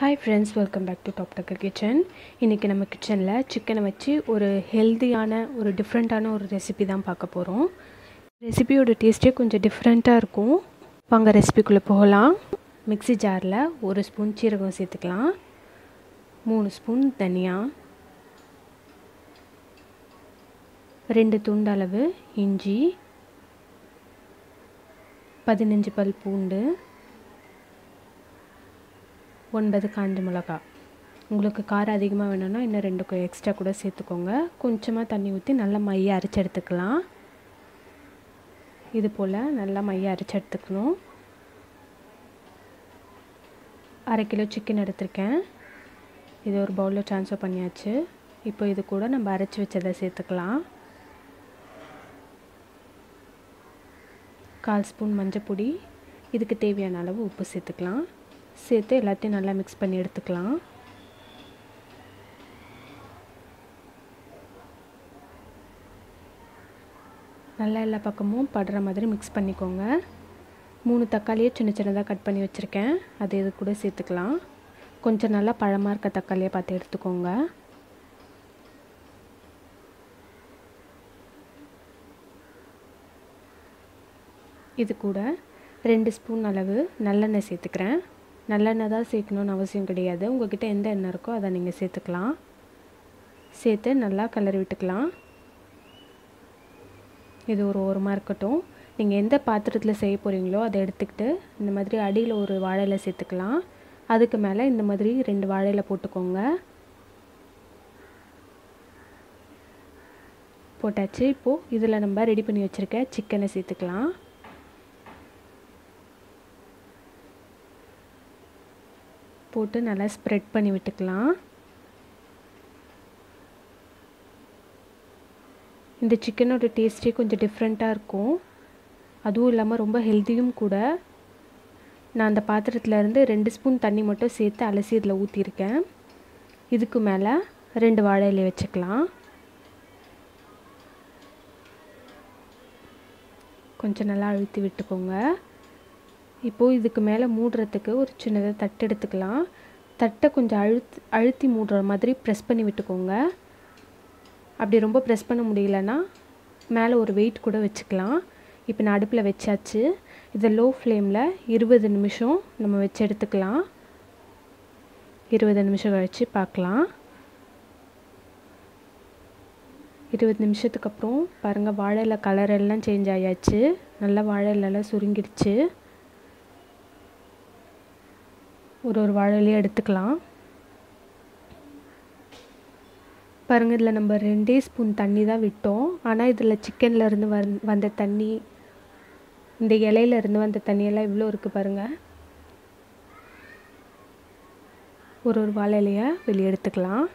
hi friends welcome back to top Takkar kitchen இன்றைக்கி நம்ம கிச்சனில் சிக்கனை வச்சு ஒரு ஹெல்த்தியான ஒரு டிஃப்ரெண்ட்டான ஒரு ரெசிபி தான் பார்க்க போகிறோம் ரெசிபியோட டேஸ்ட்டே கொஞ்சம் டிஃப்ரெண்ட்டாக இருக்கும் வாங்க ரெசிபிக்குள்ளே போகலாம் மிக்ஸி ஜாரில் ஒரு ஸ்பூன் சீரகம் சேர்த்துக்கலாம் மூணு ஸ்பூன் தனியா ரெண்டு துண்டளவு இஞ்சி பதினஞ்சு பல் பூண்டு ஒன்பது காஞ்ச மிளகா உங்களுக்கு காரம் அதிகமாக வேணும்னா இன்னும் ரெண்டு எக்ஸ்ட்ரா கூட சேர்த்துக்கோங்க கொஞ்சமாக தண்ணி ஊற்றி நல்லா மைய அரைச்சி எடுத்துக்கலாம் இது போல் நல்லா மைய அரைச்சி எடுத்துக்கணும் அரை கிலோ சிக்கன் எடுத்திருக்கேன் இது ஒரு பவுலில் ட்ரான்ஸ்ஃபர் பண்ணியாச்சு இப்போ இது கூட நம்ம அரைச்சி வச்சதை சேர்த்துக்கலாம் கால் ஸ்பூன் மஞ்சள் பொடி இதுக்கு தேவையான அளவு உப்பு சேர்த்துக்கலாம் சேர்த்து எல்லாத்தையும் நல்லா மிக்ஸ் பண்ணி எடுத்துக்கலாம் நல்லா எல்லா பக்கமும் படுற மாதிரி மிக்ஸ் பண்ணிக்கோங்க மூணு தக்காளியை சின்ன சின்னதாக கட் பண்ணி வச்சுருக்கேன் அது இது கூட சேர்த்துக்கலாம் கொஞ்சம் நல்லா பழமாக இருக்க தக்காளியை பார்த்து எடுத்துக்கோங்க இது கூட ரெண்டு ஸ்பூன் அளவு நல்லெண்ணெய் சேர்த்துக்கிறேன் நல்லெண்ணெய் தான் சேர்க்கணுன்னு அவசியம் கிடையாது உங்கள்கிட்ட எந்த எண்ணெய் இருக்கோ அதை நீங்கள் சேர்த்துக்கலாம் சேர்த்து நல்லா கலரி விட்டுக்கலாம் இது ஒரு ஓரமாக இருக்கட்டும் நீங்கள் எந்த பாத்திரத்தில் செய்ய போகிறீங்களோ அதை எடுத்துக்கிட்டு இந்த மாதிரி அடியில் ஒரு வாழையில சேர்த்துக்கலாம் அதுக்கு மேலே இந்த மாதிரி ரெண்டு வாழையில போட்டுக்கோங்க போட்டாச்சு இப்போது இதில் நம்ம ரெடி பண்ணி வச்சுருக்க சிக்கனை சேர்த்துக்கலாம் போட்டு நல்லா ஸ்ப்ரெட் பண்ணி விட்டுக்கலாம் இந்த சிக்கனோட டேஸ்ட்டே கொஞ்சம் டிஃப்ரெண்ட்டாக இருக்கும் அதுவும் இல்லாமல் ரொம்ப ஹெல்த்தியும் கூட நான் அந்த பாத்திரத்தில் இருந்து ரெண்டு ஸ்பூன் தண்ணி மட்டும் சேர்த்து அலசி இதில் ஊற்றிருக்கேன் இதுக்கு மேலே ரெண்டு வாழை இலை வச்சுக்கலாம் கொஞ்சம் நல்லா அழுத்தி விட்டுக்கோங்க இப்போது இதுக்கு மேலே மூடுறதுக்கு ஒரு சின்னதாக தட்டு எடுத்துக்கலாம் தட்டை கொஞ்சம் அழுத்தி அழுத்தி மூடுற மாதிரி ப்ரெஸ் பண்ணி விட்டுக்கோங்க அப்படி ரொம்ப ப்ரெஸ் பண்ண முடியலன்னா மேலே ஒரு வெயிட் கூட வச்சுக்கலாம் இப்போ நான் அடுப்பில் வச்சாச்சு இதை லோ ஃப்ளேமில் இருபது நிமிஷம் நம்ம வச்சு எடுத்துக்கலாம் இருபது நிமிஷம் கழித்து பார்க்கலாம் இருபது நிமிஷத்துக்கு அப்புறம் பாருங்கள் வாழையில கலர் எல்லாம் சேஞ்ச் ஆயாச்சு நல்லா வாழையிலலாம் சுருங்கிடுச்சு ஒரு ஒரு வாழையிலையும் எடுத்துக்கலாம் பாருங்கள் இதில் நம்ம ரெண்டே ஸ்பூன் தண்ணி தான் விட்டோம் ஆனால் இதில் சிக்கன்லேருந்து வந் வந்த தண்ணி இந்த இலையிலேருந்து வந்த தண்ணியெல்லாம் இவ்வளோ இருக்குது பாருங்கள் ஒரு ஒரு வாழை இலையை வெளியே எடுத்துக்கலாம்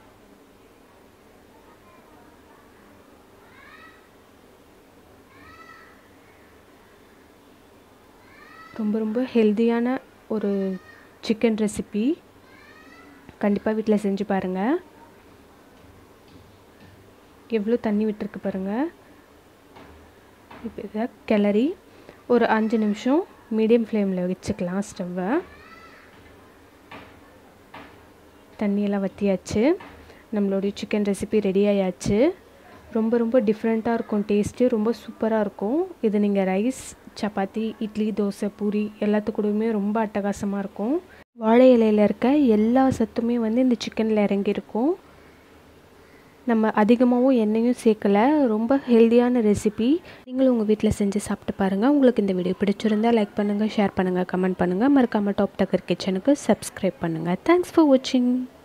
ரொம்ப ரொம்ப ஹெல்த்தியான ஒரு சிக்கன் ரெசிபி கண்டிப்பாக வீட்டில் செஞ்சு பாருங்கள் எவ்வளோ தண்ணி விட்டுருக்கு பாருங்கள் இப்போ இதை கிளறி ஒரு அஞ்சு நிமிஷம் மீடியம் ஃப்ளேமில் வச்சுக்கலாம் ஸ்டவ்வை தண்ணியெல்லாம் வற்றியாச்சு நம்மளுடைய சிக்கன் ரெசிபி ரெடி ஆயாச்சு ரொம்ப ரொம்ப டிஃப்ரெண்ட்டாக இருக்கும் டேஸ்ட்டு ரொம்ப சூப்பராக இருக்கும் இது நீங்கள் ரைஸ் சப்பாத்தி இட்லி தோசை பூரி எல்லாத்துக்கூடயுமே ரொம்ப அட்டகாசமாக இருக்கும் வாழை இலையில் இருக்க எல்லா சத்துமே வந்து இந்த சிக்கனில் இறங்கியிருக்கும் நம்ம அதிகமாகவும் எண்ணெயும் சேர்க்கலை ரொம்ப ஹெல்த்தியான ரெசிபி நீங்களும் உங்கள் வீட்டில் செஞ்சு சாப்பிட்டு பாருங்கள் உங்களுக்கு இந்த வீடியோ பிடிச்சிருந்தால் லைக் பண்ணுங்கள் ஷேர் பண்ணுங்கள் கமெண்ட் பண்ணுங்கள் மறக்காமல் டாப் டக்கர் கிச்சனுக்கு சப்ஸ்கிரைப் பண்ணுங்கள் தேங்க்ஸ் ஃபார் வாட்சிங்